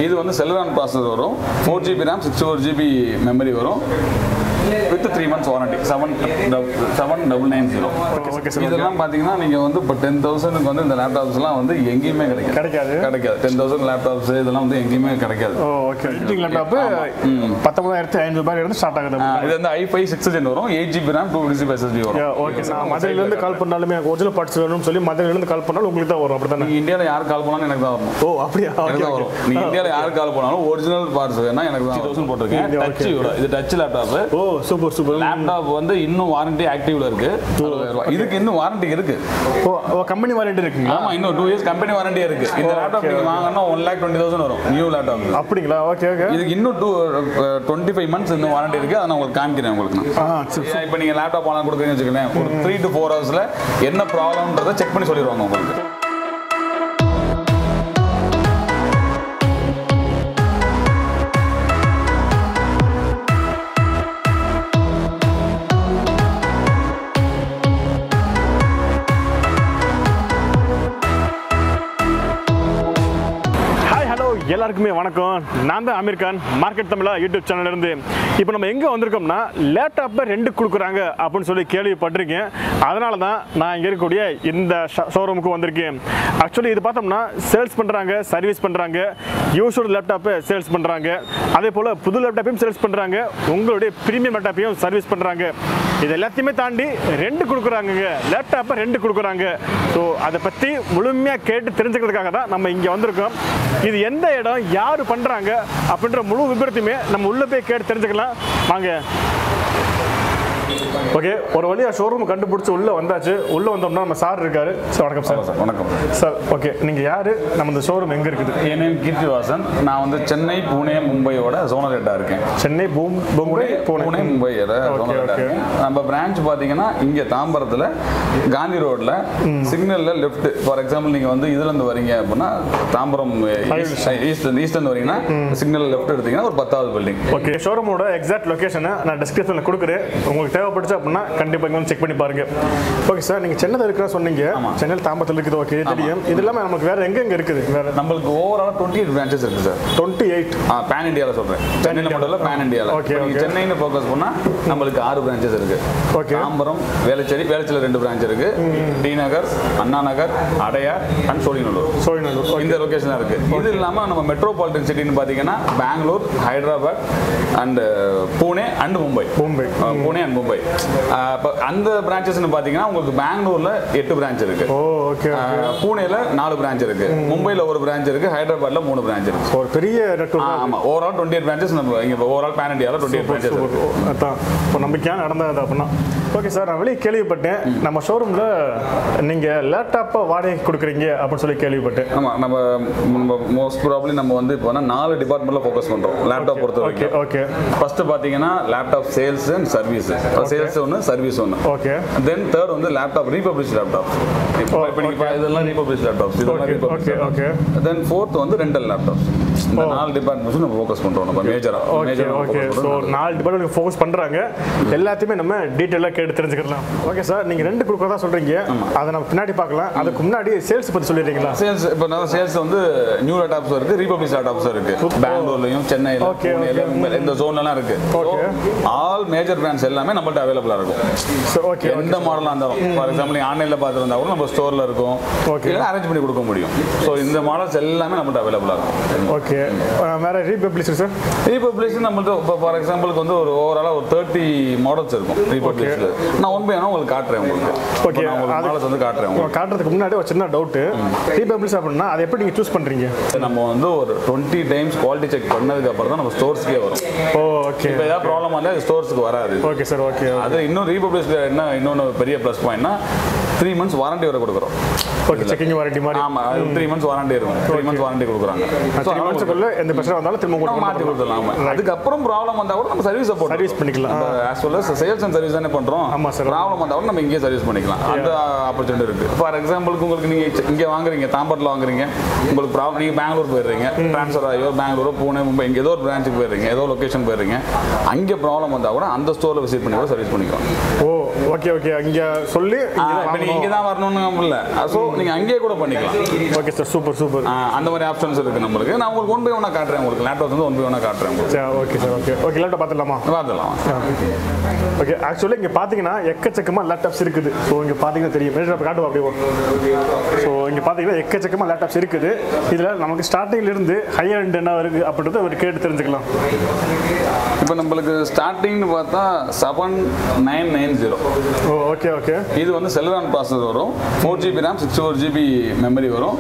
இது வந்து Celeron processor வரும் four GB RAM sixty four GB memory வரும் with three months warranty seven seven double nine zero okay sir இதெல்லாம் பார்த்தீங்கன்னா நீங்கள் வந்து இப்போ டென் தௌசண்ட்க்கு வந்து இந்த லேப்டாப்ஸ்லாம் வந்து எங்கேயுமே கிடைக்காது கிடைக்காது கிடைக்காது டென் தௌசண்ட் லேப்டாப்ஸ் இதெல்லாம் வந்து எங்கேயுமே கிடைக்காது ஓ ஓகே எடிட்டிங் லேப்டாப்பு பத்தொன்பதாயிரத்தி ஐநூறு ரூபாய் இருந்து ஸ்டார்ட் ஆகுது ஆ, இது வந்து ஐ ஃபைவ் சிக்ஸ் ஜென் வரும் eight GB RAM two GB SSD வரும் ஓகே சார் மதுரையிலேருந்து கால் பண்ணாலுமே ஒரிஜினல் பார்ட்ஸ் வேணும்னு சொல்லி மதுரையிலேருந்து கால் பண்ணாலும் உங்களுக்கு தான் வரும் அப்படி தானே நீங்கள் இந்தியாவில் யார் கால் பண்ணாலும் எனக்கு தான் வரணும் ஓ அப்படியா எனக்கு ஓகே தான் ஓகே வரும் நீங்க இந்தியாவில் யார் கால் பண்ணாலும் ஒரிஜினல் பார்ட்ஸ் வேணா எனக்கு தான் தௌசண்ட் போட்டிருக்கேன் Okay, டச் இது touch laptop oh super super laptop வந்து இன்னும் வாரண்டி ஆக்டிவ்ல இருக்கு அறுபதாயிரம் ரூபாய். இதுக்கு இன்னும் வாரண்டி இருக்கு ஓ ஓ கம்பெனி வாரண்டி இருக்குங்களா ஆமா இன்னும் டூ இயர்ஸ் கம்பெனி வாரண்டியா இருக்கு இந்த லேப்டாப் நீங்க வாங்கினா ஒன் லேக் டுவெண்ட்டி தௌசண்ட் வரும் நியூ லேப்டாப் அப்படிங்களா ஓகே ஓகே இதுக்கு இன்னும் டூ டுவெண்ட்டி ஃபைவ் மந்த்ஸ் இன்னும் வாரண்டி இருக்கு அதை நான் உங்களுக்கு காமிக்கிறேன் உங்களுக்கு நான் ஆ சரி இப்போ நீங்கள் லேப்டாப் ஆன்லைன் கொடுக்குறீங்கன்னு வச்சுக்கோங்களேன் ஒரு த்ரீ டு ஃபோர் ஹவர்ஸில் என்ன ப்ராப்ளம்ன்றதை செக் பண்ணி சொல்லிடுவாங்க உங்களுக்கு ஹாய் ஹலோ எல்லாருக்குமே வணக்கம் நான் தான் அமீர் கான் மார்க்கெட் தமிழா யூடியூப் சேனல்ல இருந்து இப்போ நம்ம எங்கே வந்திருக்கோம்னா லேப்டாப்பை ரெண்டு கொடுக்குறாங்க அப்படின்னு சொல்லி கேள்விப்பட்டிருக்கேன் அதனால தான் நான் இங்கே இருக்கக்கூடிய இந்த ஷோரூமுக்கு வந்திருக்கேன் ஆக்சுவலி இது பார்த்தோம்னா சேல்ஸ் பண்ணுறாங்க சர்வீஸ் பண்ணுறாங்க யூஸ்டு லேப்டாப்பை சேல்ஸ் பண்ணுறாங்க அதே போல் புது லேப்டாப்பையும் சேல்ஸ் பண்ணுறாங்க உங்களுடைய ப்ரீமியம் லேப்டாப்பையும் சர்வீஸ் பண்ணுறாங்க இது எல்லாத்தையுமே தாண்டி ரெண்டு கொடுக்குறாங்கங்க லேப்டாப்பை ரெண்டு கொடுக்குறாங்க ஸோ அதை பற்றி முழுமையாக கேட்டு தெரிஞ்சுக்கிறதுக்காக தான் நம்ம இங்கே வந்திருக்கோம் இது எந்த இடம் யார் பண்ணுறாங்க அப்படின்ற முழு விபரத்தையுமே நம்ம உள்ளே போய் கேட்டு தெரிஞ்சுக்கலாம் வாங்க ஓகே ஒரு வழியாக ஷோரூம் கண்டுபிடிச்சி உள்ளே வந்தாச்சு உள்ளே வந்தோம்னா நம்ம சார் இருக்காரு சார் வணக்கம் சார் சார் வணக்கம் சார் ஓகே நீங்கள் யார் நம்ம இந்த ஷோரூம் எங்கே இருக்குது என் நேம் கீர்த்திவாசன் நான் வந்து சென்னை பூனே மும்பையோட ஜோனல் ஹெட்டாக இருக்கேன் சென்னை பூம் பூம்புடை பூனே பூனே மும்பையோட Okay, ஜோனல் ஹெட்டாக okay. இருக்கேன் நம்ம பிரான்ச் பார்த்தீங்கன்னா இங்கே தாம்பரத்தில் காந்தி ரோட்டில் சிக்னலில் லெஃப்ட் ஃபார் எக்ஸாம்பிள் நீங்கள் வந்து இதுலேருந்து வரீங்க அப்படின்னா தாம்பரம் ஈஸ்ட் ஈஸ்டர்ந்து வரீங்கன்னா சிக்னல் லெஃப்ட் எடுத்தீங்கன்னா ஒரு பத்தாவது பில்டிங் ஓகே ஷோரூமோட எக்ஸாக்ட் லொகேஷனை நான் டிஸ்கிரிப்ஷனில் கொடுக்குறேன் உங்களுக்கு தேவைப்படுச்சு அப்படின்னா கண்டிப்பாக இங்கே வந்து செக் பண்ணி பாருங்க ஓகே சார் நீங்கள் சென்னையில் இருக்கிற சொன்னீங்க சென்னையில் தாம்பரத்தில் இருக்குது ஓகே தெரியும் இது இல்லாமல் நமக்கு வேறு எங்கே எங்கே இருக்குது வேறு நம்மளுக்கு ஓவரால் டுவெண்ட்டி எயிட் பிரான்ச்சஸ் இருக்குது சார் டுவெண்ட்டி எயிட் பேன் இந்தியாவில் சொல்கிறேன் சென்னையில் மட்டும் இல்லை பேன் இந்தியாவில் Okay, நீங்கள் okay. சென்னைன்னு ஃபோக்கஸ் பண்ணால் நம்மளுக்கு ஆறு பிரான்ச்சஸ் இருக்கு Okay. தாம்பரம் வேளச்சேரி வேளச்சேரியில் ரெண்டு பிரான்ச் இருக்கு டி நகர் அண்ணா நகர் அடையார் அண்ட் சோழிநல்லூர் சோழிநல்லூர் இந்த லொகேஷன் இருக்கு இது இல்லாமல் நம்ம மெட்ரோபாலிட்டன் சிட்டின்னு பார்த்தீங்கன்னா Bangalore Hyderabad and Pune and Mumbai Mumbai ah, Pune and Mumbai ah, இப்போ அந்த பிரான்ச்சஸ்னு பார்த்தீங்கன்னா உங்களுக்கு பெங்களூர்ல எட்டு பிரான்ச் இருக்கு ஓ ஓகே அஹ், பூனேல நாலு பிரான்ச் இருக்கு மும்பைல ஒரு பிரான்ச் இருக்கு ஹைதராபாத்ல மூணு பிரான்ச் இருக்கு ஒரு பெரிய நெட்வொர்க் ஆமா ஓவரால் டுவெண்ட்டி எயிட் பிரான்ச்சஸ் நம்ம இங்க ஓவரால் பேன் இந்தியாவில் டுவெண்ட்டி எயிட் பிரான்ச்சஸ் இருக்கு அதான் இப்போ நம்பிக்கையாக நடந்தது அப்படின்னா ஓகே சார் நான் வெளியே கேள்விப்பட்டேன் நம்ம ஷோரூமில் நீங்கள் லேப்டாப்பை வாடகை கொடுக்குறீங்க அப்படின்னு சொல்லி கேள்விப்பட்டேன் ஆமா நம்ம நம்ம மோஸ்ட் ப்ராப்ளி நம்ம வந்து இப்போ நாலு டிபார்ட்மெண்ட்ல ஃபோக்கஸ் பண்றோம் லேப்டாப் பொறுத்த ஓகே வரைக்கும் ஓகே ஃபர்ஸ்ட் பாத்தீங்கன்னா laptop sales and service sales ஒன்று சர்வீஸ் ஒன்று ஓகே தென் தேர்ட் வந்து லேப்டாப் ரீபப்ளிஷ் லேப்டாப் இப்போ இப்போ நீங்க இதெல்லாம் ரீபப்ளிஷ் லேப்டாப்ஸ் இதெல்லாம் okay refurbish okay okay then fourth வந்து ரெண்டல் லேப்டாப்ஸ் இந்த நாலு டிபார்ட்மெண்ட்ஸ் நம்ம ஃபோக்கஸ் பண்றோம் நம்ம மேஜரா ஓகே ஓகே ஸோ நாலு டிபார்ட்மெண்ட் ஃபோக்கஸ் பண்ணுறாங்க எல்லாத்தையுமே நம்ம டீட்டெயிலாக கேட்டு தெரிஞ்சுக்கலாம் ஓகே சார் நீங்கள் ரெண்டு கொடுக்குறதா சொல்கிறீங்க அதை நம்ம பின்னாடி பார்க்கலாம் அதுக்கு முன்னாடி சேல்ஸ் பற்றி சொல்லிடுறீங்களா சேல்ஸ் இப்போ நான் சேல்ஸ் வந்து நியூ லேப்டாப்ஸ் இருக்கு ரீபப்ளிஷ் லேப்டாப்ஸ் இருக்கு பெங்களூர்லயும் சென்னையில Okay, புனேல, okay. இந்த ஜோன்லலாம் இருக்கு Okay. ஆல் மேஜர் பிராண்ட்ஸ் எல்லாமே நம்மள்ட்ட அவைலபிளா இருக்கும் ஸோ ஓகே எந்த மாடலாக இருந்தாலும் ஃபார் எக்ஸாம்பிள் நீங்கள் ஆன்லைனில் பார்த்துருந்தா கூட நம்ம ஸ்டோரில் இருக்கும் Okay. இல்லை அரேஞ்ச் பண்ணி கொடுக்க முடியும் ஸோ இந்த மாடல்ஸ் எல்லாமே நம்மள்ட்ட அவைலபிளாக இருக்கும் ஓகே வேறு ரீபப்ளிஷர் சார் ரீபப்ளிஷ் நம்மள்ட்ட இப்போ ஃபார் எக்ஸாம்பிளுக்கு வந்து ஒரு ஓவராலாக ஒரு தேர்ட்டி மாடல்ஸ் இருக்கும் ரீபப்ளிஷில் நான் ஒன் பை உங்களுக்கு காட்டுறேன் உங்களுக்கு Okay, இப்போ நான் உங்களுக்கு அது- மாடல்ஸ் வந்து காட்டுறேன் உங்களுக்கு காட்டுறதுக்கு முன்னாடி ஒரு சின்ன டவுட்டு ரீபப்ளிஷ் அப்படின்னா அதை எப்படி நீங்கள் சூஸ் பண்ணுறீங்க நம்ம வந்து ஒரு டுவெண்ட்டி டைம்ஸ் குவாலிட்டி செக் பண்ணதுக்கு அப்புறம் தான் நம்ம ஸ்டோர்ஸ்க்கே வரும் ஓ ஓகே இப்போ ஏதாவது ப்ராப்ளம் வந்தால் ஸ்டோர்ஸ்க்கு வராது ஓகே சார் ஓகே அது இன்னும் ரீபப்ளிஷ்ல என்ன இன்னொன்று பெரிய ப்ளஸ் பாயிண்ட்னா த்ரீ மந்த்ஸ் வாரண்டி வரை கொடுக்குறோம் ஓகே செக்கிங் வாரண்டி மாதிரி ஆமா த்ரீ மந்த்ஸ் வாரண்டி இருக்கும் த்ரீ மந்த்ஸ் வாரண்டி கொடுக்குறாங்க So, த்ரீ மந்த்ஸுக்குள்ள எந்த பிரச்சனை வந்தாலும் திரும்ப நம்ம உங்களுக்கு மாற்றி கொடுத்துடலாம் ஆமா. அதுக்கப்புறம் ப்ராப்ளம் வந்தா கூட நம்ம சர்வீஸ் சப்போர்ட் Service பண்ணிக்கலாம். As well as sales and service தானே பண்றோம் ஆமா sir. ப்ராப்ளம் வந்தா கூட நம்ம இங்கேயே சர்வீஸ் பண்ணிக்கலாம் அந்த ஆப்பர்ச்சுனிட்டி இருக்கு ஃபார் எக்ஸாம்பிளுக்கு உங்களுக்கு நீங்க இங்க- இங்க வாங்குறீங்க தாம்பரத்தில் வாங்குறீங்க உங்களுக்கு ப்ராப்ளம் நீங்க பெங்களூர் போயிடுறீங்க ட்ரான்ஸ்ஃபர் ஆகியோ பெங்களூர் பூனே மும்பை இங்க ஏதோ ஒரு பிரான்ச்சுக்கு போயிடுறீங்க ஏதோ லொகேஷன் போயிடுறீங்க அங்கே ப்ராப்ளம் வந்தா கூட அந்த ஸ்டோர்ல விசிட் பண்ணி கூட சர்வீஸ் பண்ணிக்கலாம் ஓ ஓகே ஓகே இங்கே சொல்லி இங்க தான் இப்போ நீங்க இங்கே தான் வரணும்னு இல்லை ஸோ நீங்கள் அங்கேயே கூட பண்ணிக்கலாம் ஓகே சார் சூப்பர் சூப்பர் ஆ, அந்த மாதிரி ஆப்ஷன்ஸ் இருக்குது நம்மளுக்கு நான் உங்களுக்கு ஒன் பை ஒன்னாக காட்டுறேன் உங்களுக்கு லேப்டாப் வந்து ஒன் பை ஒன்னாக காட்டுறேன் உங்களுக்கு சரி okay sir okay okay laptop பார்த்துடலாமா பார்த்துலாம் ஓகே ஆக்சுவலி இங்கே பார்த்தீங்கன்னா எக்கச்சக்கமாக லேப்டாப்ஸ் இருக்குது ஸோ இங்கே பார்த்தீங்கன்னா தெரியும் லேப்டாப் காட்டுவோம் அப்படியே ஸோ இங்கே பார்த்தீங்கன்னா எக்கச்சக்கமாக லேப்டாப்ஸ் இருக்குது இதில் நமக்கு ஸ்டார்டிங்லேருந்து ஹையர் எண்ட் என்ன இருக்குது அப்படின்றத அவர் கேட்டு தெரிஞ்சுக்கலாம் இப்போ நம்மளுக்கு ஸ்டார்டிங்னு பார்த்தா seven nine nine zero oh okay okay இது வந்து செல்ரான் ப்ராசஸர் வரும் four GB RAM six four GB memory வரும்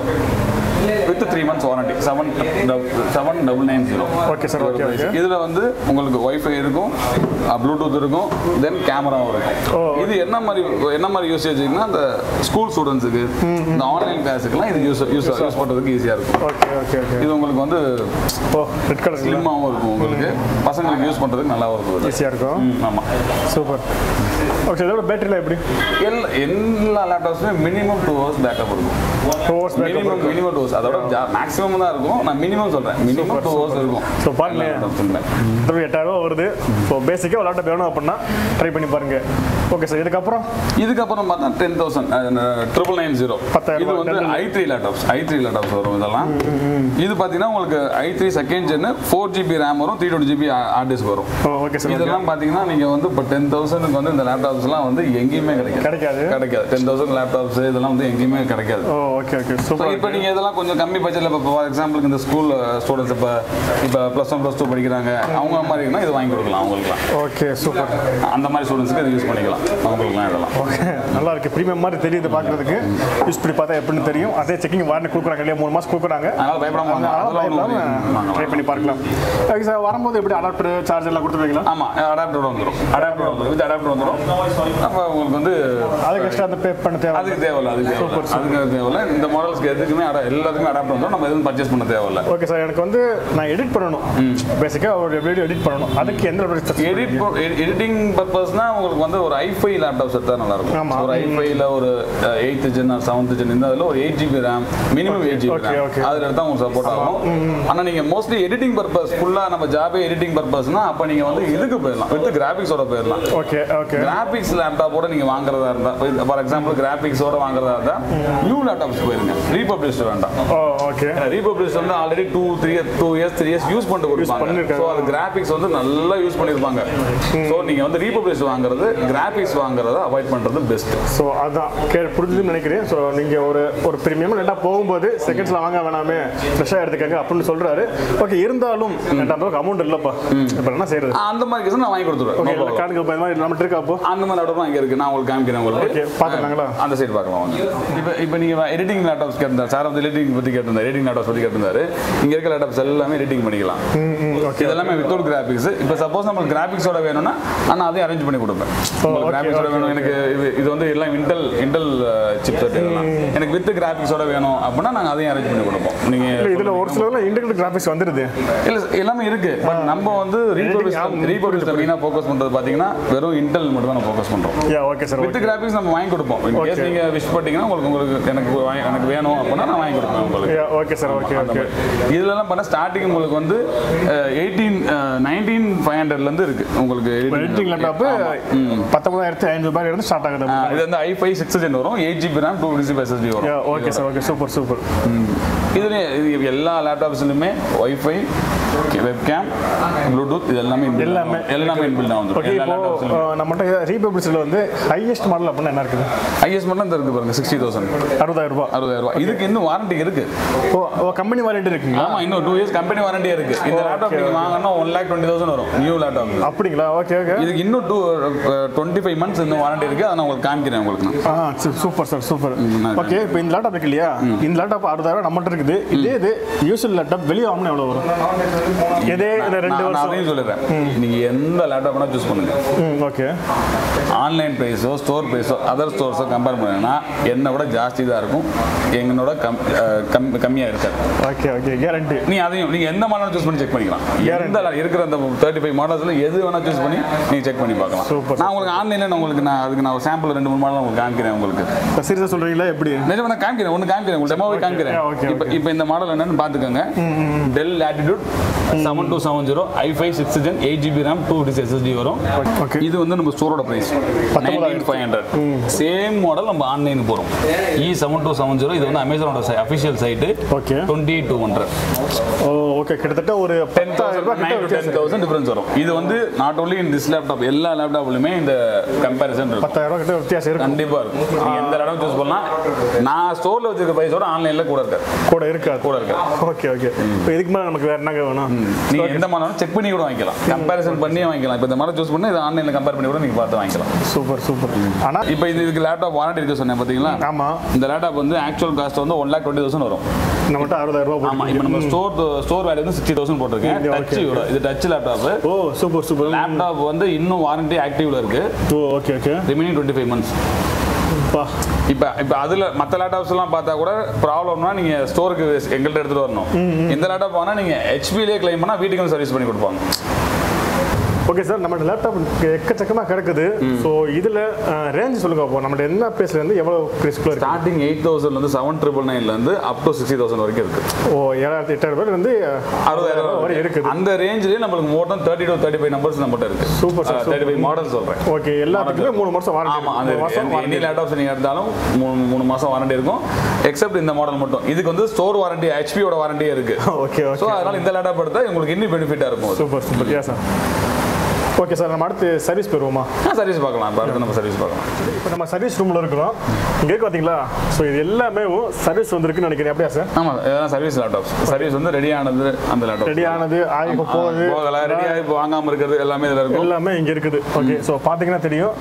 with three months warranty seven seven double nine zero Okay, sir. Okay, okay. இதில் வந்து உங்களுக்கு ஒய்ஃபை இருக்கும் ப்ளூடூத் இருக்கும் தென் கேமராவும் இருக்கும் ஓ. இது என்ன மாதிரி என்ன மாதிரி யூசேஜ்னா அந்த ஸ்கூல் ஸ்டூடெண்ட்ஸுக்கு இந்த ஆன்லைன் கிளாஸுக்குலாம் இது யூஸ் யூஸ் யூஸ் பண்ணுறதுக்கு ஈஸியாக இருக்கும் ஓகே ஓகே ஓகே இது உங்களுக்கு வந்து ஓ ரெட் கலர் ஸ்லிம்மாகவும் இருக்கும் உங்களுக்கு பசங்களுக்கு யூஸ் பண்ணுறதுக்கு நல்லாவும் இருக்கும் ஈஸியாக இருக்கும் ஆமாம் சூப்பர் ஓகே இதோட பேட்டரியில் எப்படி எல்லா எல்லா லேப்டாப்ஸுமே மினிமம் டூ ஹவர்ஸ் பேக்கப் இருக்கும் two hours minimum minimum two hours அதோட மேக்ஸிமம் தான் இருக்கும் நான் மினிமம் சொல்கிறேன் மினிமம் டூ ஹவர்ஸ் இருக்கும் So, பாருங்க. எல்லா laptopsலுமே. பேக் எட்டாயிரம் வருது ஸோ பேசிக்காக ஒரு லேப்டாப் வேணும் அப்படின்னா ட்ரை பண்ணி பாருங்க ஓகே சார் இதுக்கப்புறம் இதுக்கப்புறம் பார்த்தா ten thousand triple nine zero பத்தாயிரம் இது ரூபாய், வந்து I three laptops I three laptops வரும் இதெல்லாம் இது பார்த்தீங்கன்னா உங்களுக்கு ஐ த்ரீ செகண்ட் ஜென்னு ஃபோர் ஜிபி ரேம் வரும் three twenty GB hard disk வரும் ஓ ஓகே சார் இதெல்லாம் பார்த்தீங்கன்னா நீங்கள் வந்து இப்போ டென் தௌசண்ட்க்கு வந்து இந்த லேப்டாப்ஸ்லாம் வந்து எங்கேயுமே கிடைக்காது கிடைக்காது கிடைக்காது டென் தௌசண்ட் லேப்டாப்ஸ் இதெல்லாம் வந்து எங்கேயுமே கிடைக்காது oh okay okay so super இப்போ நீங்கள் இதெல்லாம் கொஞ்சம் கம்மி பட்ஜெட்டில் இப்போ ஃபார் எக்ஸாம்பிளுக்கு இந்த ஸ்கூல் ஸ்டூடெண்ட்ஸ் இப்போ இப்போ ப்ளஸ் ஒன் ப்ளஸ் டூ படிக்கிறாங்க அவங்க மாதிரி இருக்குன்னா இது வாங்கி கொடுக்கலாம் அவங்களுக்குலாம் ஓகே சூப்பர் அந்த மாதிரி ஸ்டூடெண்ட்ஸ்க்கு இது யூஸ் பண்ணிக்கலாம் அவங்களுக்குலாம் இதெல்லாம் ஓகே நல்லா இருக்கு ப்ரீமியம் மாதிரி தெரியுது பார்க்கறதுக்கு யூஸ் பண்ணி பார்த்தா எப்படின்னு தெரியும் அதே செக்கிங் வாரண்டி கொடுக்குறாங்க இல்லையா மூணு மாதம் கொடுக்குறாங்க அதனால பயப்படாம வாங்க அதெல்லாம் ஒண்ணும் ட்ரை வாங்கலாம். பண்ணி பார்க்கலாம் ஓகே சார் வரும்போது எப்படி அடாப்டர் சார்ஜ் எல்லாம் கொடுத்துருவீங்களா ஆமா அடாப்டர் வந்துடும் அடாப்டர் வந்துடும் வித் அடாப்டர் வந்துடும் அப்போ உங்களுக்கு வந்து அதுக்கு எக்ஸ்ட்ரா அந்த பே பண்ண தேவை அதுக்கு தேவையில்ல அதுக்கு தேவையில்ல அதுக்கு தேவையில்ல இந்த மாடல்ஸ்க்கு எதுக்குமே ada- எல்லாத்துக்குமே அடாப்டர் வந்துடும் நம்ம எதுவும் பர்ச்சேஸ் பண்ண தேவையில்ல ஓகே சார் எனக்கு வந்து நான் எடிட் பண்ணணும் பேசிக்காக ஒரு வீடியோ எடிட் பண்ணணும் அதுக்கு எந்த எடிட் எடிட்டிங் பர்பஸ்னா உங்களுக்கு வந்து ஒரு ஐஃபை லேப்டாப்ஸ் எடுத்தா நல்லா இருக்கும் ஆமா. ஒரு ஐஃபைல ஒரு எயித் ஜென் செவன்த் ஜென் இந்த அதில் ஒரு eight GB RAM minimum eight GB Okay, okay. RAM அதில் எடுத்தா உங்களுக்கு சப்போர்ட் ஆகும் ஆனா நீங்க மோஸ்ட்லி எடிட்டிங் பர்பஸ் ஃபுல்லா நம்ம ஜாபே எடிட்டிங் பர்பஸ்னா அப்ப நீங்க வந்து இதுக்கு போயிடலாம் வித் கிராபிக்ஸோட போயிடலாம் ஓகே ஓகே கிராபிக்ஸ் லேப்டாப்போட நீங்க வாங்குறதா இருந்தா ஃபார் எக்ஸாம்பிள் கிராபிக்ஸோட வாங்குறதா இருந்தா நியூ லேப்டாப்ஸ் போயிருங்க ரீபப்ளிஷ் வேண்டாம் ஓ ஓகே ரீபப்ளிஷ் வந்து already two three two years three years use பண்ணிட்டு கொடுப்பாங்க பண்ணிருக்காங்க. ஸோ அது கிராபிக்ஸ் வந்து நல்லா யூஸ் பண்ணியிருப்பாங்க ஸோ நீங்க வந்து ரீபப்ளிஷ் வாங்குறது கிராபிக்ஸ் வாங்குறத அவாய்ட் பண்றது பெஸ்ட் ஸோ அதான் கே புரிஞ்சுதுன்னு நினைக்கிறேன் ஸோ நீங்கள் ஒரு ஒரு ப்ரீமியம் ரெண்டா போகும்போது செகண்ட்ஸில் வாங்க வேணாமே ஃப்ரெஷ்ஷாக எடுத்துக்கங்க அப்படின்னு சொல்கிறாரு ஓகே இருந்தாலும் ரெண்டாம் அளவுக்கு அமௌண்ட் இல்லைப்பா இப்போ என்ன செய்யறது அந்த மாதிரி கேஸ் நான் வாங்கி கொடுத்துருவேன் No ஓகே problem. கார்டுக்கு இப்போ இந்த மாதிரி நம்மகிட்ட இருக்கா அப்போ அந்த மாதிரி லேப்டாப் இங்க இருக்கு நான் உங்களுக்கு காமிக்கிறேன் உங்களுக்கு ஓகே பார்த்துக்கலாங்களா அந்த சைடு பார்க்கலாம் வாங்க இப்போ இப்போ நீங்கள் எடிட்டிங் லேப்டாப்ஸ் கேட்டிருந்தார் சார் வந்து எடிட்டிங் பற்றி கேட்டிருந்தார் எடிட்டிங் லேப்டாப்ஸ் பற்றி கேட்டிருந்தாரு இங்கே இருக்க லேப்டாப்ஸ் எல்லாமே எடிட்டிங் பண்ணிக்கலாம் ஓகே இதெல்லாமே வித்தவுட் கிராபிக்ஸ் இப்போ சப்போஸ் நம்மளுக்கு கிராபிக்ஸோட வேணும்னா நான் அதையும் அரேஞ்ச் பண்ணி கொடுப்பேன் உங்களுக்கு okay, கிராபிக்ஸோட வேணும் எனக்கு இது இது வந்து எல்லாம் இன்டெல் இன்டெல் சிப் செட் இதெல்லாம் எனக்கு வித் கிராபிக்ஸோட வேணும் அப்படின்னா நாங்கள் அதையும் அரேஞ்ச் பண்ணி கொடுப்போம் இல்லை நீங்கள் இதில் ஒரு சிலர்லாம் இன்டெகிரேட் கிராஃபிக்ஸ் வந்துடுது இல்ல எல்லாமே இருக்கு பட் நம்ம வந்து ரீபப்ளிஷ் ரீபப்ளிஷ் மெயினாக ஃபோக்கஸ் பண்றது பார்த்தீங்கன்னா வெறும் இன்டெல் மட்டும் தான் நம்ம ஃபோக்கஸ் பண்றோம் yeah okay sir with graphics நம்ம வாங்கி கொடுப்போம் இன் கேஸ் Okay. நீங்க விஷ் பண்ணீங்கன்னா உங்களுக்கு உங்களுக்கு எனக்கு வாங்கி- எனக்கு வேணும் அப்படின்னா நான் வாங்கி கொடுப்பேன் உங்களுக்கு yeah okay sir okay okay இதுலலாம் பண்ண ஸ்டார்டிங் உங்களுக்கு வந்து எயிட்டீன் நைன்டீன் ஃபைவ் ஹண்ட்ரட்லேருந்து இருக்கு உங்களுக்கு எடிட்டிங் லேப்டாப்பு பத்தொன்பதாயிரத்தி ஐநூறு ரூபாய் இருந்து ஸ்டார்ட் ஆகுது ஆ, இது வந்து ஐ ஃபைவ் சிக்ஸ் ஜென் வரும் eight GB RAM two GB SSD வரும் yeah okay sir okay super super இதுல இது எல்லா லேப்டாப்ஸ்லையுமே ஒய்ஃபை வெப்கேம் ப்ளூடூத் இது எல்லாமே inbuilt எல்லாமே. ஆகும். எல்லாமே இன்பில்ட் ஆகும் ஓகே எல்லா இப்போ லேப்டாப்ஸ்லையும் அஹ், நம்மகிட்ட ரீபப்ளிஷில் வந்து ஹையஸ்ட் மாடல் அப்படின்னா என்ன இருக்குது ஐஎஸ் மட்டும் தான் இருக்கு பாருங்க சிக்ஸ்டி தௌசண்ட் அறுபதாயிரம் ரூபாய் அறுபதாயிரம் ரூபாய் இதுக்கு இன்னும் வாரண்டி இருக்கு ஓ ஓ கம்பெனி வாரண்டி இருக்குங்களா ஆமா இன்னும் டூ இயர்ஸ் கம்பெனி வாரண்டியே இருக்கு இந்த லேப்டாப் நீங்க வாங்கினா ஒன் லேக் டுவெண்ட்டி தௌசண்ட் வரும் நியூ லேப்டாப் அப்படிங்களா ஓகே ஓகே இதுக்கு இன்னும் டூ டுவெண்ட்டி ஃபைவ் மந்த்ஸ் இன்னும் வாரண்டி இருக்கு அதை நான் உங்களுக்கு காமிக்கிறேன் உங்களுக்கு நான். ஆ சு- சூப்பர் சார் சூப்பர் நான் ஓகே இப்போ இந்த லேப்டாப் இருக்கு இல்லையா இந்த லேப்டாப் அறுபதாயிரம் நம்மகிட்ட இருக்குது இதே இது யூஸ்வல் லேப்டாப் வெளியே வாங்கினா எவ்வளோ வரும் இதே இந்த ரெண்டு நான் நான் வருஷம் அதையும் சொல்லிடுறேன் நீங்க எந்த லேப்டாப் வேணா சூஸ் பண்ணுங்க ம் ஓகே ஆன்லைன் ப்ரைஸோ ஸ்டோர் ப்ரைஸோ அதர் ஸ்டோர்ஸோ கம்பேர் பண்ணீங்கன்னா என்னை விட ஜாஸ்தி தான் இருக்கும் எங்களோட கம் கம் கம்மியாக இருக்காது ஓகே ஓகே கேரண்டி நீ அதையும் நீங்க எந்த மாடல் சூஸ் பண்ணி செக் பண்ணிக்கலாம் எந்த இருக்கிற அந்த தேர்ட்டி ஃபைவ் மாடல்ஸ்ல எது வேணா சூஸ் பண்ணி நீங்க செக் பண்ணி பார்க்கலாம் Super, நான் உங்களுக்கு ஆன்லைன்ல நான் உங்களுக்கு நான் அதுக்கு நான் சாம்பிள் ரெண்டு மூணு மாடல் உங்களுக்கு காமிக்கிறேன் உங்களுக்கு இப்போ சீரியஸாக சொல்கிறீங்களா எப்படி நிஜமா நான் காமிக்கிறேன் ஒன்று காமிக்கிறேன் உங்களுக்கு டெமோவே காமிக்கிறேன் Yeah, okay, இப்போ இப்போ இந்த மாடல் என்னன்னு பார்த்துக்கோங்க Dell Latitude seven two seven zero I five six gen eight GB RAM two fifty SSD வரும் Okay. இது வந்து நம்ம ஸ்டோரோட price nineteen five hundred same model நம்ம ஆன்லைன் போகிறோம் E seven two seven zero இது வந்து அமேசானோட official site okay twenty two hundred oh okay கிட்டத்தட்ட ஒரு பத்தாயிரம் ரூபாய் கிட்ட டென் வித்தியாசம் தௌசண்ட் டிஃபரன்ஸ் வரும் இது வந்து not only in this laptop எல்லா லேப்டாப்லையுமே இந்த கம்பேரிசன் இருக்கும் பத்தாயிரம் ரூபாய் கிட்ட வித்தியாசம் இருக்கும் கண்டிப்பா இருக்கும் நீங்க எந்த லேப்டாப் சூஸ் பண்ணலாம் நான் ஸ்டோர்ல வச்சிருக்க பிரைஸோட ஆன்லைன்ல கூட இருக்காது கூட இருக்காது கூட இருக்காது ஓகே ஓகே இப்போ இதுக்கு மேலே நமக்கு வேற என்னங்க வேணும் நீங்க எந்த மாடலும் செக் பண்ணி கூட வாங்கிக்கலாம் கம்பேரிசன் பண்ணி வாங்கிக்கலாம் இப்போ இந்த மாடல் சூஸ் பண்ணி இது ஆன்லைன்ல கம்பேர் பண்ணி கூட நீங்க பார்த்து வாங்கிக்கலாம் சூப்பர் சூப்பர் ஆனால் இப்போ இது இதுக்கு லேப்டாப் வாரண்டி இருக்கு சொன்னேன் பாத்தீங்களா ஆமாம் இந்த லேப்டாப் வந்து ஆக்சுவல் காஸ்ட் வந்து ஒன் லேக் டுவெண்ட்டி தௌசண்ட் வரும் நம்மகிட்ட அறுபதாயிரம் ரூபாய் ஆமா இப்போ நம்ம ஸ்டோர் ஸ்டோர் வேல்யூ வந்து சிக்ஸ்டி தௌசண்ட் போட்டிருக்கேன் Okay, டச் இது touch laptop oh super super laptop வந்து இன்னும் வாரண்டி ஆக்டிவ்ல இருக்கு oh okay okay remaining twenty five months பா இப்போ இப்போ அதில் மற்ற லேப்டாப்ஸ் எல்லாம் பார்த்தா கூட ப்ராப்ளம்னா நீங்கள் ஸ்டோருக்கு எங்கள்கிட்ட எடுத்துகிட்டு வரணும் இந்த லேப்டாப் ஆனால் நீங்கள் ஹெச்பிலே கிளைம் பண்ணால் வீட்டுக்கு வந்து சர்வீஸ் பண்ணி கொடுப்பாங்க ஓகே சார் நம்மளோட லேப்டாப் எக்கச்சக்கமாக கிடக்குது ஸோ இதில் ரேஞ்ச் சொல்லுங்க அப்போ நம்மளோட என்ன பேஸ்லேருந்து எவ்வளோ ப்ரைஸ்க்குள்ள இருக்கு ஸ்டார்டிங் எயிட் தௌசண்ட்லேருந்து செவன் ட்ரிபிள் நைன்லேருந்து அப் டு சிக்ஸ்டி தௌசண்ட் வரைக்கும் இருக்குது ஓ ஏழாயிரத்தி எட்டாயிரம் ரூபாய் வந்து அறுபதாயிரம் வரை ரூபாய் இருக்குது அந்த ரேஞ்சிலேயே நம்மளுக்கு more than thirty to thirty five numbers நம்மகிட்ட இருக்கு Super, sir, thirty five model சொல்கிறேன் ஓகே எல்லாத்துக்குமே மூணு மாதம் வாரண்டி ஆமாம் அந்த மூணு மாதம் எனி லேப்டாப்ஸ் நீங்கள் எடுத்தாலும் மூணு மூணு மாதம் வாரண்டி இருக்கும் எக்ஸப்ட் இந்த மாடல் மட்டும் இதுக்கு வந்து ஸ்டோர் வாரண்டி ஹெச்பியோட வாரண்டியே இருக்கு ஓகே ஸோ ஓகே அதனால இந்த லேப்டாப் எடுத்தால் உங்களுக்கு இன்னும் பெனிஃபிட்டாக இருக்கும் அது. Super super yeah sir okay sir நம்ம அடுத்து சர்வீஸ் போயிருவோமா சர்வீஸ் பார்க்கலாம் இப்போ அடுத்து நம்ம சர்வீஸ் பார்க்கலாம் இப்போ நம்ம சர்வீஸ் ரூமில் இருக்கிறோம் இங்கே இருக்கு பார்த்தீங்களா ஸோ இது எல்லாமே சர்வீஸ் வந்திருக்குன்னு நினைக்கிறேன் அப்படியா சார் ஆமாம் இதெல்லாம் சர்வீஸ் லேப்டாப்ஸ் சர்வீஸ் வந்து ரெடி ஆனது அந்த லேப்டாப் ரெடி ஆனது ஆகி இப்போ போகுது போகல ரெடியாக இப்போ வாங்காமல் இருக்கிறது எல்லாமே இதில் இருக்கும் எல்லாமே இங்கே இருக்குது ஓகே ஸோ பார்த்தீங்கன்னா தெரியும்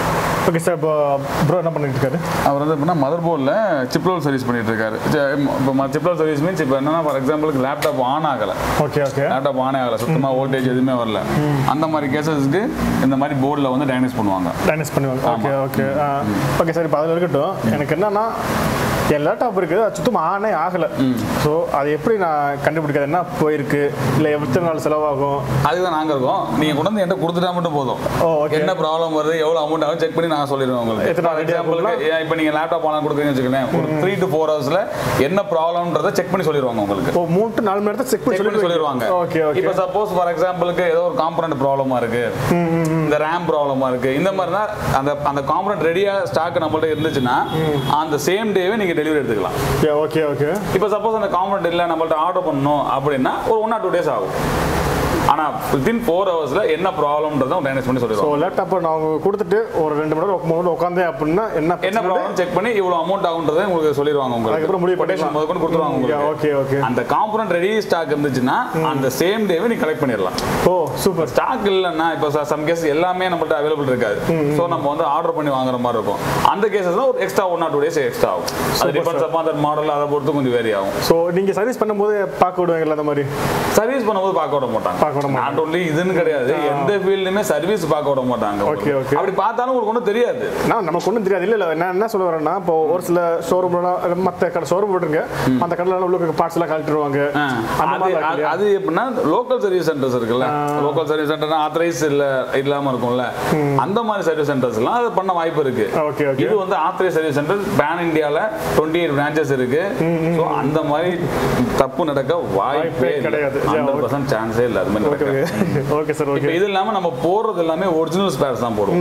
ஓகே சார் இப்போ ப்ரோ என்ன பண்ணிட்டு இருக்காரு அவர் வந்து எப்படின்னா மதர் போர்டில் சிப்லோல் சர்வீஸ் பண்ணிட்டு இருக்காரு ச- இப்போ சிப்லோல் சர்வீஸ் மீன்ஸ் இப்போ என்னன்னா ஃபார் எக்ஸாம்பிளுக்கு லேப்டாப் ஆன் ஆகலை ஓகே ஓகே லேப்டாப் ஆனே ஆகலை சுத்தமாக வோல்டேஜ் எதுவுமே வரல அந்த மாதிரி கேசஸ்க்கு இந்த மாதிரி போர்டில் வந்து டயக்னைஸ் பண்ணுவாங்க டைனஸ் பண்ணுவாங்க ஓகே ஓகே ஓகே சார் இப்போ அதில் இருக்கட்டும் எனக்கு என்னன்னா என் லேப்டாப் இருக்குது அது சுத்தமாக ஆனே ஆகலை ஸோ அது எப்படி நான் கண்டுபிடிக்கிறது என்ன போயிருக்கு இல்லை எத்தனை நாள் செலவாகும் அதுதான் நாங்கள் இருக்கோம் நீங்கள் கொண்டு வந்து என்கிட்ட கொடுத்துட்டா மட்டும் போதும் ஓ ஓகே என்ன ப்ராப்ளம் வருது எவ்வளோ அமௌண்ட் ஆகும் செக் பண்ணி நான் சொல்லிடுவேன் உங்களுக்கு எத்தனை ஃபார் idea எக்ஸாம்பிளுக்கு இப்போ நீங்கள் லேப்டாப் ஆன் கொடுக்குறீங்கன்னு வச்சுக்கோங்களேன் ஒரு த்ரீ டு ஃபோர் ஹவர்ஸில் என்ன ப்ராப்ளம்ன்றதை செக் பண்ணி சொல்லிடுவாங்க உங்களுக்கு ஓ மூணு to நாலு மணி நேரத்தை செக் செக் பண்ணி பண்ணி சொல்லிடுவாங்க ஓகே ஓகே இப்போ சப்போஸ் ஃபார் எக்ஸாம்பிளுக்கு ஏதோ ஒரு காம்பனண்ட் ப்ராப்ளமா இருக்கு இந்த ரேம் ப்ராப்ளமா இருக்கு இந்த மாதிரினா அந்த அந்த காம்பனண்ட் ரெடியா ஸ்டாக் நம்மள்ட்ட இருந்துச்சுன்னா அந்த சேம் டேவே நீங்க டெலிவரி எடுத்துக்கலாம் ஓகே ஓகே இப்போ சப்போஸ் அந்த காம்பனண்ட் இல்லை நம்மள்ட்ட ஆர்டர் பண்ணணும் அப்படின்னா ஒரு ஒன் ஆர் டூ டேஸ் ஆகும் ஆனா வித்தின் ஃபோர் ஹவர்ஸ்ல என்ன ப்ராப்ளம்ன்றதை டயக்னைஸ் பண்ணி ஸோ சொல்லிடுவாங்க லேப்டாப்பை நான் அவங்க கொடுத்துட்டு ஒரு ரெண்டு மணி நேரம் மூணு மணி நேரம் உட்காந்தேன் அப்படின்னா என்ன என்ன ப்ராப்ளம் செக் பண்ணி இவ்வளவு அமௌண்ட் ஆகுன்றதை உங்களுக்கு சொல்லிடுவாங்க அதுக்கப்புறம் முடிவு உங்களுக்கு கொட்டேஷன் முதல் கொண்டு கொடுத்துருவாங்க உங்களுக்கு ஓகே ஓகே அந்த காம்பனண்ட் ரெடி ஸ்டாக் இருந்துச்சுன்னா அந்த சேம் டேவே நீ கலெக்ட் பண்ணிடலாம் ஓ சூப்பர் ஸ்டாக் இல்லைன்னா இப்போ சம் கேஸ் எல்லாமே நம்மள்ட்ட அவைலபிள் இருக்காது ஸோ நம்ம வந்து ஆர்டர் பண்ணி வாங்குற மாதிரி இருக்கும் அந்த கேசஸ்ல ஒரு extra one or two days extra ஆகும் அது டிபெண்ட்ஸ் அப்பா அந்த மாடல் அதை பொறுத்து கொஞ்சம் வேரி ஆகும் ஸோ நீங்கள் சர்வீஸ் பண்ணும்போது பார்க்க விடுவாங்கல்ல அந்த மாதிரி சர்வீஸ் பண்ணும்போது பார்க்க விட மாட்டாங்க பார்க்க விட மாட்டாங்க. நாட் ஒன்லி இதுன்னு கிடையாது எந்த ஃபீல்டுமே சர்வீஸ் பார்க்க விட மாட்டாங்க Okay, okay. அப்படி பார்த்தாலும் உங்களுக்கு ஒன்றும் தெரியாது நான் நமக்கு ஒன்றும் தெரியாது இல்லை இல்லை நான் என்ன சொல்ல வரேன்னா இப்போ ஒரு சில ஷோரூம்லாம் மற்ற கடை ஷோரூம் போட்டுருங்க அந்த கடையில் உள்ள பார்ட்ஸ் எல்லாம் கழட்டிடுவாங்க அந்த அது மாதிரி அது- அது எப்படின்னா லோக்கல் சர்வீஸ் சென்டர்ஸ் இருக்குல்ல லோக்கல் சர்வீஸ் சென்டர்னா ஆத்தரைஸ் இல்ல இல்லாம இருக்கும்ல அந்த மாதிரி சர்வீஸ் சென்டர்ஸ்லாம் அது பண்ண வாய்ப்பு இருக்கு ஓகே ஓகே இது வந்து ஆத்தரைஸ் சர்வீஸ் சென்டர் பேன் இந்தியால டுவெண்ட்டி எயிட் பிரான்ச்சஸ் இருக்கு ஸோ அந்த மாதிரி தப்பு நடக்க வாய்ப்பே வாய்ப்பே கிடையாது. கிடையாது ஹண்ட்ரட் பர்சன்ட் சான்ஸே இல்லை அது மாதிரி ஓகே நடக்க ஓகே சார் இப்போ ஓகே இது இல்லாம நம்ம போடுறது எல்லாமே ஒரிஜினல் ஸ்பேர்ஸ் தான் போடுவோம்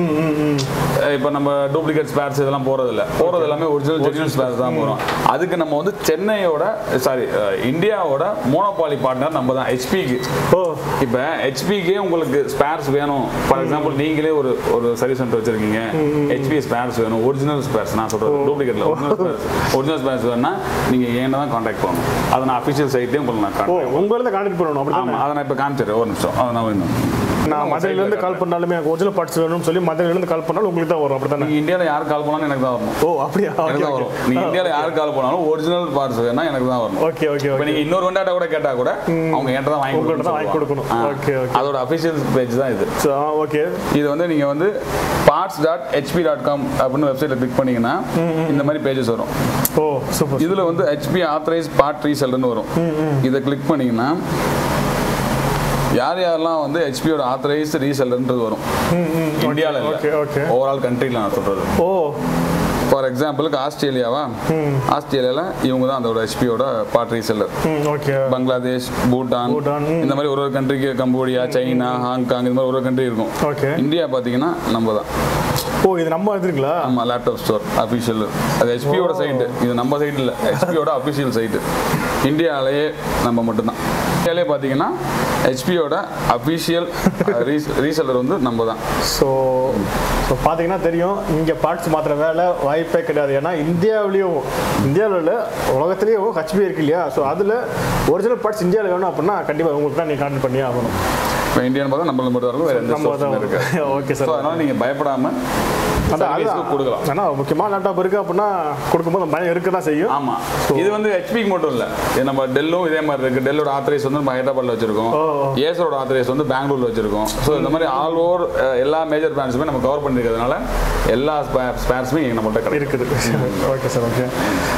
இப்போ நம்ம டூப்ளிகேட் ஸ்பேர்ஸ் இதெல்லாம் போறது இல்ல போறது எல்லாமே ஒரிஜினல் ஜென்யூன் ஸ்பேர்ஸ் தான் போறோம் அதுக்கு நம்ம வந்து சென்னையோட சாரி இந்தியாவோட மோனோபாலி பார்ட்னர் நம்ம தான் ஹெச்பிக்கு ஓ இப்போ ஹெச்பிக்கே உங்களுக்கு ஸ்பேர்ஸ் வேணும் ஃபார் எக்ஸாம்பிள் நீங்களே ஒரு ஒரு சர்வீஸ் சென்டர் வச்சிருக்கீங்க ஹெச்பி ஸ்பேர்ஸ் வேணும் ஒரிஜினல் ஸ்பேர்ஸ் நான் சொல்றது டூப்ளிகேட்ல ஒரிஜினல் ஸ்பேர்ஸ் ஒரிஜினல் ஸ்பேர்ஸ் வேணும்னா நீங்க என்ன தான் காண்டாக்ட் பண்ணணும் அதை நான் அஃபிஷியல் சைட்லேயும் உங்களுக்கு நான் ஓ காண்டாக்ட் உங்களில் கான்டெக்ட் பண்ணணும் அப்படி ஆமா அதை நான் இப்போ காமிச்சு காமிச்சிடுறேன் ஒரு நிமிஷம் அதை நான் வேணும் நான் மதுரையிலேருந்து கால் பண்ணாலுமே எனக்கு ஒரிஜினல் பார்ட்ஸ் வேணும்னு சொல்லி மதுரையிலேருந்து கால் பண்ணாலும் உங்களுக்கு தான் வரும் அப்படி தானே நீங்கள் இந்தியாவில் யார் கால் பண்ணாலும் எனக்கு தான் வரணும் ஓ அப்படியா எனக்கு ஓகே தான் வரும் நீங்கள் இந்தியாவில் யார் கால் பண்ணாலும் ஒரிஜினல் பார்ட்ஸ் வேணா எனக்கு தான் வரணும் ஓகே ஓகே இப்போ ஓகே நீங்கள் இன்னொரு வண்டாட்ட கூட கேட்டா கூட அவங்க என்கிட்ட தான் வாங்கி உங்கள்ட்ட தான் வாங்கி கொடுக்கணும்னு கொடுக்கணும். சொல்லுவாங்க. Okay, okay. ஆ. அதோட அஃபிஷியல் பேஜ் தான் இது ஸோ ஓகே இது வந்து நீங்கள் வந்து parts dot HP dot com அப்படின்னு வெப்சைட்டில் கிளிக் பண்ணீங்கன்னா இந்த மாதிரி பேஜஸ் வரும் ஓ சூப்பர் இதில் வந்து ஹெச்பி ஆத்தரைஸ் பார்ட் ரீசெல்னு வரும் இதை கிளிக் பண்ணீங்கன்னா யார் யாரெல்லாம் வந்து ஹெச்பியோட ஆத்தரைஸ் ரீசெல்ன்றது வரும் இந்தியாவில் ஓகே ஓகே ஓவரால் கண்ட்ரியில் நான் சொல்கிறது ஓ ஃபார் எக்ஸாம்பிளுக்கு ஆஸ்திரேலியாவா ஆஸ்திரேலியாவில் இவங்க தான் அதோட ஹெச்பியோட பார்ட் ரீசெல்லர் ம் ஓகே பங்களாதேஷ் பூட்டான் பூட்டான், ம். இந்த மாதிரி ஒரு ஒரு கண்ட்ரிக்கு கம்போடியா சைனா ஹாங்காங் இந்த மாதிரி ஒரு ஒரு கண்ட்ரி இருக்கும் ஓகே இந்தியா பார்த்தீங்கன்னா நம்ம தான் ஓ இது நம்ம இருக்குங்களா நம்ம லேப்டாப் ஸ்டோர் அஃபிஷியல் அது ஹெச்பியோட சைட்டு இது நம்ம சைட் இல்லை ஹெச்பியோட அஃபிஷியல் சைட்டு இந்தியாவிலேயே நம்ம மட்டும்தான் இந்தியாவிலே பார்த்தீங்கன்னா ஹெச்பியோட அஃபிஷியல் ரீசெல்லர் வந்து நம்ம தான் ஸோ ஸோ பார்த்தீங்கன்னா தெரியும் இங்கே பார்ட்ஸ் மாத்திர வேலை வாய்ப்பே கிடையாது ஏன்னா இந்தியாவிலேயும் இந்தியாவில் உள்ள உலகத்துலேயும் ஹச்பி இருக்கு இல்லையா ஸோ அதில் ஒரிஜினல் பார்ட்ஸ் இந்தியாவில் வேணும் அப்படின்னா கண்டிப்பாக உங்களுக்கு தான் நீங்கள் கான்டெக்ட் பண்ணியே ஆகணும் இப்போ இந்தியன் பார்த்தா நம்மள மட்டும் இருக்கும் வேறு எந்த நம்ம ஸ்டோர்ஸுமே இருக்கு தான் ஓகே ஸோ சார் அதனால் நீங்கள் பயப்படாமல் அதான் சர்வீஸ்க்கு அதான். கொடுக்கலாம் ஏன்னா முக்கியமான லேப்டாப் இருக்குது அப்படின்னா கொடுக்கும்போது பயம் இருக்க தான் செய்யும் ஆமா இது வந்து ஹெச்பிக்கு மட்டும் இல்ல இது நம்ம டெல்லும் இதே மாதிரி இருக்கு டெல்லோட ஆத்தரைஸ் வந்து நம்ம ஹைதராபாத்ல வச்சிருக்கோம் ஓ, ஓ. ஏசரோட ஆத்தரைஸ் வந்து பெங்களூர்ல வச்சிருக்கோம் ஸோ இந்த மாதிரி ஆல் ஓவர் எல்லா மேஜர் பிராண்ட்ஸுமே நம்ம கவர் பண்ணிருக்கிறதுனால எல்லா ஸ்பேர்ஸுமே நம்மள்ட்ட கிடைக்கும் இருக்குது ஓகே சார் ஓகே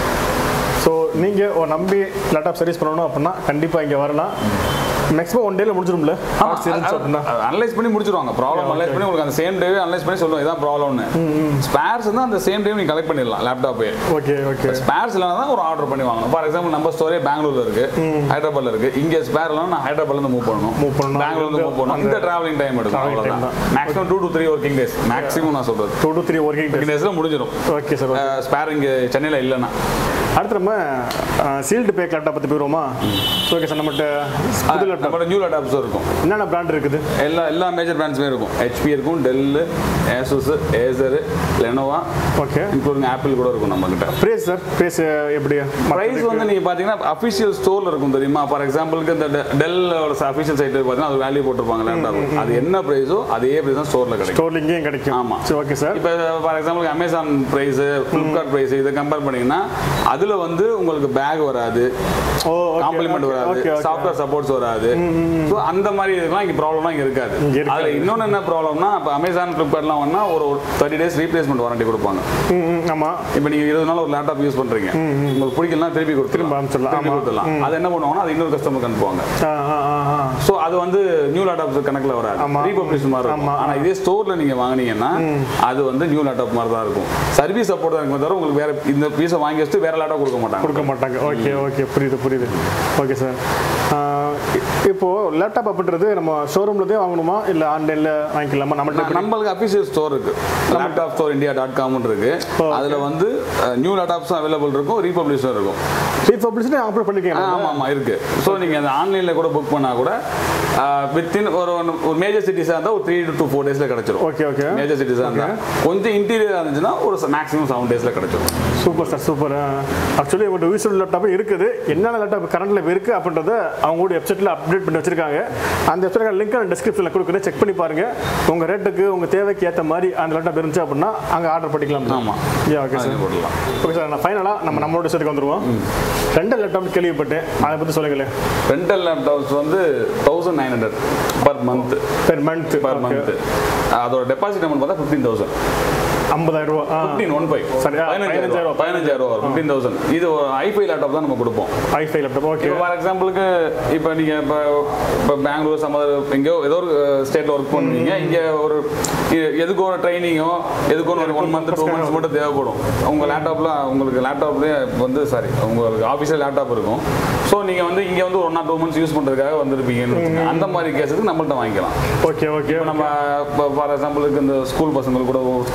ஸோ நீங்கள் நம்பி லேப்டாப் சர்வீஸ் பண்ணணும் அப்படின்னா கண்டிப்பாக இங்கே வரலாம் மேக்ஸிமம் ஒன் டேல முடிஞ்சிடும்ல பார்ட்ஸ் இருந்துச்சு அப்படின்னா அனலைஸ் பண்ணி முடிச்சிருவாங்க ப்ராப்ளம் அனலைஸ் பண்ணி உங்களுக்கு அந்த சேம் டேவே அனலைஸ் பண்ணி சொல்லுவோம் இதான் ப்ராப்ளம்னு ஸ்பேர்ஸ் வந்து அந்த சேம் டே நீங்க கலெக்ட் பண்ணிடலாம் லேப்டாப்பே ஓகே ஓகே ஸ்பேர்ஸ் இல்லைனா தான் ஒரு ஆர்டர் பண்ணி வாங்கணும் ஃபார் எக்ஸாம்பிள் நம்ம ஸ்டோரே பெங்களூர்ல இருக்கு ஹைதராபாத்ல இருக்கு இங்க ஸ்பேர் இல்லைனா நான் ஹைதராபாத்ல இருந்து மூவ் பண்ணணும் Move பண்ணணும். பெங்களூர்ல இருந்து மூவ் பண்ணணும் இந்த டிராவலிங் டைம் எடுக்கும் Travelling time அவ்வளவுதான் maximum two to three working days maximum நான் சொல்றது two to three working working டேஸ்ல முடிஞ்சிடும் ஓகே சார் ஸ்பேர் இங்க சென்னையில இல்லைன்னா அடுத்து நம்ம சீல்டு பேக் லேப்டாப் பற்றி போயிடுவோமா ஓகே சார் நம்மகிட்ட புது லேப்டாப் நம்மளோட நியூ லேப்டாப்ஸ் இருக்கும் என்னென்ன பிராண்ட் இருக்குது எல்லா எல்லா மேஜர் பிராண்ட்ஸுமே இருக்கும் ஹெச்பி இருக்கும் Dell Asus Acer Lenovo okay including Apple கூட இருக்கும் நம்ம கிட்ட ப்ரைஸ் சார் ப்ரைஸ் எப்படி ப்ரைஸ் வந்து நீங்க பாத்தீங்கன்னா அஃபிஷியல் ஸ்டோர்ல இருக்கும் தெரியுமா ஃபார் எக்ஸாம்பிளுக்கு இந்த டெல்லோட அஃபிஷியல் சைட் பாத்தீங்கன்னா அது வேல்யூ போட்டிருப்பாங்க லேப்டாப் அது என்ன ப்ரைஸோ அதே ப்ரைஸ் தான் ஸ்டோர்ல கிடைக்கும் ஸ்டோர்ல இங்கேயும் கிடைக்கும் ஆமா. சரி ஓகே சார் இப்போ for example Amazon price Flipkart price இதை கம்பேர் பண்ணீங்கன்னா அதுல வந்து உங்களுக்கு பேக் வராது ஓ காம்ப்ளிமெண்ட் வராது ஓகே ஓகே சாஃப்ட்வேர் சப்போர்ட்ஸ் வராது ஸோ அந்த மாதிரி இதெல்லாம் இங்கே ப்ராப்ளம்லாம் இங்கே இருக்காது இங்க இருக்காது. அதில் இன்னொன்று என்ன ப்ராப்ளம்னா இப்போ அமேசான் ஃப்ளிப்கார்ட்லாம் வேணா ஒரு தேர்ட்டி டேஸ் ரீப்ளேஸ்மெண்ட் வாரண்டி கொடுப்பாங்க ம் ம் ஆமாம் இப்போ நீங்கள் இருபது நாள் ஒரு லேப்டாப் யூஸ் பண்ணுறீங்க உங்களுக்கு பிடிக்கலாம் திருப்பி கொடுத்து திரும்ப அனுப்பிச்சிடலாம். திருப்பி ஆமா. கொடுத்துடலாம் அது என்ன பண்ணுவாங்கன்னா அது இன்னொரு கஸ்டமருக்கு அனுப்புவாங்க ஆ ஆ ஆ ஆ ஸோ அது வந்து நியூ லேப்டாப்ஸ் கணக்கில் வராது ஆமா. ரீபப்ளிஷ் மாதிரி இருக்கும் ஆமா. ஆனால் இதே ஸ்டோரில் நீங்கள் வாங்குனீங்கன்னா அது வந்து நியூ லேப்டாப் மாதிரி தான் இருக்கும் சர்வீஸ் சப்போர்ட் தான் இருக்குமே தவிர உங்களுக்கு வேற இந்த பீஸை வாங்கி வச்சுட்டு வேற லேப்டாப் கொடுக்க மாட்டாங்க கொடுக்க மாட்டாங்க ஓகே ஓகே புரியுது புரியுது ஓகே சார் இப்போ லேப்டாப் அப்படின்றது நம்ம ஷோரூம்லதே வாங்கணுமா இல்லை ஆன்லைனில் வாங்கிக்கலாமா நம்மள்ட்ட எப்படி? நம்மளுக்கு அபிஷியல் ஸ்டோர் இருக்கு laptop store India dot com இருக்கு அதுல வந்து நியூ லேப்டாப்ஸும் அவைலபிள் இருக்கும் ரீபப்ளிஷும் இருக்கும் ரீபப்ளிஷன் அப்லோட் ஆ, பண்ணிருக்கீங்க ஆமா ஆமா இருக்கு ஸோ நீங்க அந்த ஆன்லைன்ல கூட புக் பண்ணா கூட வித்தின் ஒரு one- ஒரு மேஜர் சிட்டிஸா இருந்தா ஒரு த்ரீ டு ஃபோர் டேஸ்ல கிடைச்சிரும் ஓகே ஓகே மேஜர் சிட்டிஸா இருந்தா கொஞ்சம் இன்டீரியரா இருந்துச்சுன்னா ஒரு மேக்ஸிமம் செவன் டேஸ்ல கிடைச்சிரும் சூப்பர் சார் சூப்பர் ஆக்சுவலி உங்கள்கிட்ட விசுவல் லேப்டாப் இருக்குது என்னென்ன லேப்டாப் கரண்ட்ல இருக்கு அப்படின்றத அவங்களோட வெப்சைட்டில் அப்டேட் பண்ணி வச்சிருக்காங்க அந்த வெப்சைட் லிங்க் நான் டிஸ்கிரிப்ஷனில் கொடுக்குறேன் செக் பண்ணி பாருங்க உங்க ரேட்டுக்கு உங்க தேவைக்கு ஏற்ற மாதிரி அந்த லேப்டாப் இருந்துச்சு அப்படின்னா அங்கே ஆர்டர் பண்ணிக்கலாம் ஆமா யா ஓகே சார் அது போடலாம் ஓகே சார் நான் ஃபைனலாக நம்ம நம்மளோட விஷயத்துக்கு வந்துருவோம் ரெண்டு லேப்டாப் கேள்விப்பட்டேன் அதை பற்றி சொல்லுங்களேன் ரெண்டல் லேப்டாப்ஸ் வந்து thousand nine hundred per month per month per month அதோட டெபாசிட் அமௌண்ட் பார்த்தா ஃபிஃப்டீன் தௌசண்ட் ஐம்பதாயிரம் ரூபா ஆ ஃபிஃப்டீன் ஒன் ஃபைவ் சரி, ஆ, பதினஞ்சாயிரம் ரூபா பதினஞ்சாயிரம் ரூபா ஃபிஃப்டீன் தௌசண்ட் இது ஒரு ஐஃபை லேப்டாப் தான் நம்ம கொடுப்போம் ஐஃபை லேப்டாப் ஓகே இப்போ ஃபார் எக்ஸாம்பிளுக்கு இப்போ நீங்கள் இப்போ இப்போ பெங்களூர் சம்மர் எங்கேயோ ஏதோ ஒரு ஸ்டேட்டில் ஒர்க் பண்ணுவீங்க இங்கே ஒரு எ- எதுக்கோ ஒரு ட்ரைனிங்கோ எதுக்கோ ஒரு ஒன் மந்த் டூ மந்த்ஸ் மட்டும் தேவைப்படும் உங்கள் லேப்டாப்பில் உங்களுக்கு லேப்டாப்லேயே வந்து சாரி உங்களுக்கு ஆஃபீஸில் லேப்டாப் இருக்கும் ஸோ நீங்கள் வந்து இங்கே வந்து one or two months use பண்ணுறதுக்காக வந்திருப்பீங்கன்னு வச்சுக்கோங்க. அந்த மாதிரி கேஸுக்கு நம்மள்ட்ட வாங்கிக்கலாம் ஓகே ஓகே இப்போ நம்ம இப்போ ஃபார் எக்ஸாம்பிளுக்கு இந்த ஸ்கூல் பசங்களுக்கு கூட ஸ்கூல் ஸ்டூடெண்ட்ஸ்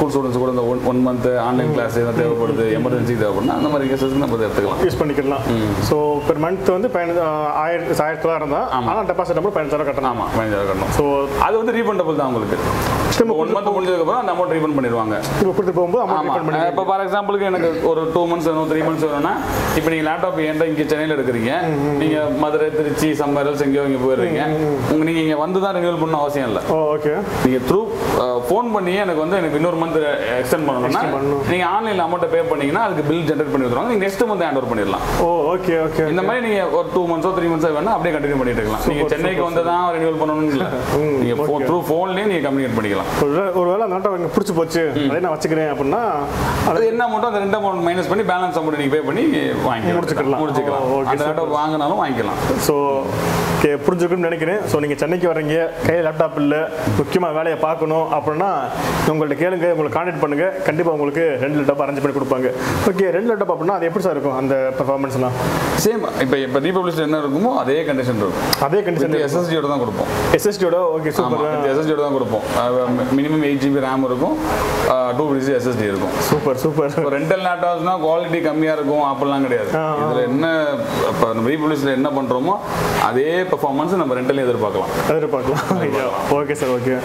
கூட இந்த one one month online class எதாவது தேவைப்படுது எமர்ஜென்சி தேவைப்படுனா அந்த மாதிரி கேசஸ்க்கு நம்ம இதை எடுத்துக்கலாம் யூஸ் பண்ணிக்கலாம் ஸோ பெர் மந்த் வந்து பதினஞ்சு ஆயிரத்தி ஆயிரத்தி தொள்ளாயிரம் தான் ஆனால் டெபாசிட் அமௌண்ட் பதினஞ்சாயிரம் கட்டணும் ஆமாம் பதினஞ்சாயிரம் கட்டணும் ஸோ அது வந்து ரீஃபண்டபிள் தான் உங்களுக்கு திரும்ப ஒன் மந்த் முடிஞ்சதுக்கப்புறம் அந்த அமௌண்ட் ரீஃபண்ட் பண்ணிடுவாங்க இப்போ கொடுத்து போகும்போது அமௌண்ட் ஆமா ரீஃபண்ட் பண்ணி இப்போ ஃபார் எக்ஸாம்பிளுக்கு எனக்கு ஒரு டூ மந்த்ஸ் வேணும் த்ரீ மந்த்ஸ் வேணும்னா இப்போ நீங்கள் லேப்டாப் ஏன்டா இங்கே சென்னையில் இருக்கிறீங்க நீங்கள் மதுரை திருச்சி சம்மரல்ஸ் எங்கேயோ இங்கே போயிடுறீங்க உங்க நீங்கள் இங்கே வந்து தான் ரினியூவல் பண்ண அவசியம் இல்லை ஓ ஓகே நீங்கள் த்ரூ ஃபோன் பண்ணி எனக்கு வந்து எனக்கு இன்னொரு மந்த் எக்ஸ்டெண்ட் பண்ணணும்னா பண்ணணும். நீங்கள் ஆன்லைனில் அமௌண்ட்டை பே பண்ணீங்கன்னா அதுக்கு பில் ஜென்ரேட் பண்ணி விட்டுருவாங்க நீங்கள் நெக்ஸ்ட் மந்த் ஹேண்ட் ஓவர் பண்ணிடலாம் ஓ ஓகே ஓகே இந்த மாதிரி நீங்க ஒரு டூ மந்த்ஸோ த்ரீ மந்த்ஸோ வேணா அப்படியே கண்டினியூ பண்ணிட்டு இருக்கலாம் நீங்க சென்னைக்கு வந்து தான் ரினியூவல் பண்ணணும்னு இல்லை நீங்க த்ரூ ஃபோன்லேயே நீங்க கம்யூனிகேட் பண்ணிக்கலாம் ஒருவேளை அந்த நாட்டை எனக்கு பிடிச்சி போச்சு அதை நான் வச்சுக்கிறேன் அப்படின்னா அது என்ன அமௌண்ட்டோ அந்த ரெண்டு அமௌண்ட் மைனஸ் பண்ணி பேலன்ஸ் அமௌண்ட் நீங்க பே பண்ணி வாங்கிக்கலாம் முடிச்சுக்கலாம். முடிச்சுக்கலாம் ஓ, okay, அந்த லேப்டாப் வாங்கினாலும் வாங்கிக்கலாம் ஸோ ஓகே புரிஞ்சுக்கணும்னு நினைக்கிறேன் ஸோ நீங்கள் சென்னைக்கு வர்றீங்க கையில் லேப்டாப் இல்லை முக்கியமாக வேலையை பார்க்கணும் அப்படின்னா உங்கள்ட்ட கேளுங்க உங்களை கான்டாக்ட் பண்ணுங்க கண்டிப்பாக உங்களுக்கு ரெண்டு லேப்டாப் அரேஞ்ச் பண்ணி கொடுப்பாங்க ஓகே ரெண்டு லேப்டாப் அப்படின்னா அது எப்படி சார் இருக்கும் அந்த பெர்ஃபார்மன்ஸ்லாம் சேம் இப்போ இப்போ ரீபப்ளிஷ் என்ன இருக்குமோ அதே கண்டிஷன் இருக்கும் அதே கண்டிஷன் எஸ்எஸ்டியோட தான் கொடுப்போம் எஸ்எஸ்டியோட ஓகே சூப்பர் எஸ்எஸ்டியோட தான் கொடுப்போம் மினிமம் எயிட் ஜிபி ரேம் இருக்கும் டூ பிசி எஸ்எஸ்டி இருக்கும் சூப்பர் சூப்பர் இப்போ ரெண்டல் லேப்டாப்ஸ்னா குவாலிட்டி கம்மியாக இருக்கும் அப்படிலாம் கிடையாது இதில் என்ன இப்போ நம்ம ரீபப்ளிஷில் என்ன பண்ணுறோமோ அதே பெர்ஃபார்மன்ஸ் நம்ம ரெண்டலையும் எதிர்பார்க்கலாம் எதிர்பார்க்கலாம் ஓகே சார் ஓகே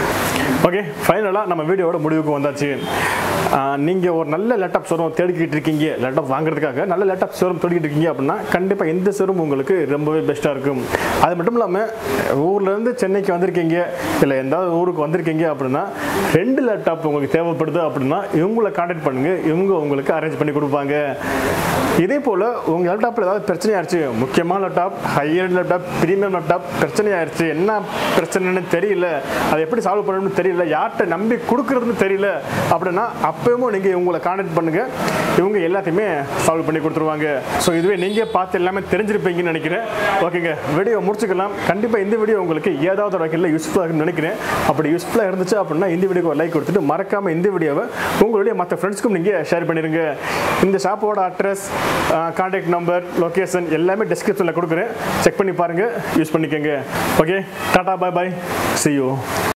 ஓகே ஃபைனலாக நம்ம வீடியோவோட முடிவுக்கு வந்தாச்சு நீங்கள் ஒரு நல்ல லேப்டாப் ஷோரூம் தேடிக்கிட்டு இருக்கீங்க லேப்டாப் வாங்குறதுக்காக நல்ல லேப்டாப் ஷோரூம் தேடிக்கிட்டு இருக்கீங்க அப்படின்னா கண்டிப்பாக இந்த ஷோரூம் உங்களுக்கு ரொம்பவே பெஸ்ட்டாக இருக்கும் அது மட்டும் இல்லாமல் ஊர்லேருந்து சென்னைக்கு வந்திருக்கீங்க இல்லை எந்த ஊருக்கு வந்திருக்கீங்க அப்படின்னா ரெண்டு லேப்டாப் உங்களுக்கு தேவைப்படுது அப்படின்னா இவங்களை கான்டாக்ட் பண்ணுங்கள் இவங்க உங்களுக்கு அரேஞ்ச் பண்ணி கொடுப்பாங்க இதே போல் உங்கள் லேப்டாப்பில் ஏதாவது பிரச்சனை ஆயிடுச்சு முக்கியமான laptop higher laptop premium laptop பிரச்சனை ஆயிடுச்சு என்ன பிரச்சனைன்னு தெரியல அதை எப்படி சால்வ் பண்ணணும்னு தெரியல யார்கிட்ட நம்பி கொடுக்குறதுன்னு தெரியல அப்படின்னா அப்பவும் நீங்கள் இவங்களை கான்டாக்ட் பண்ணுங்கள் இவங்க எல்லாத்தையுமே சால்வ் பண்ணி கொடுத்துருவாங்க ஸோ இதுவே நீங்கள் பார்த்து எல்லாமே தெரிஞ்சிருப்பீங்கன்னு நினைக்கிறேன் ஓகேங்க வீடியோ முடிச்சுக்கலாம் கண்டிப்பாக இந்த வீடியோ உங்களுக்கு ஏதாவது ஒரு வகையில் யூஸ்ஃபுல்லாக இருக்குன்னு நினைக்கிறேன் அப்படி யூஸ்ஃபுல்லாக இருந்துச்சு அப்படின்னா இந்த வீடியோக்கு ஒரு லைக் கொடுத்துட்டு மறக்காமல் இந்த வீடியோவை உங்களுடைய மற்ற ஃப்ரெண்ட்ஸ்க்கும் நீங்கள் ஷேர் பண்ணிடுங்க இந்த ஷாப்போட அட்ரஸ் கான்டாக்ட் நம்பர் லொக்கேஷன் எல்லாமே டிஸ்கிரிப்ஷனில் கொடுக்குறேன் செக் பண்ணி பாருங்கள் யூஸ் பண்ணிக்கோங்க okay tata bye bye see you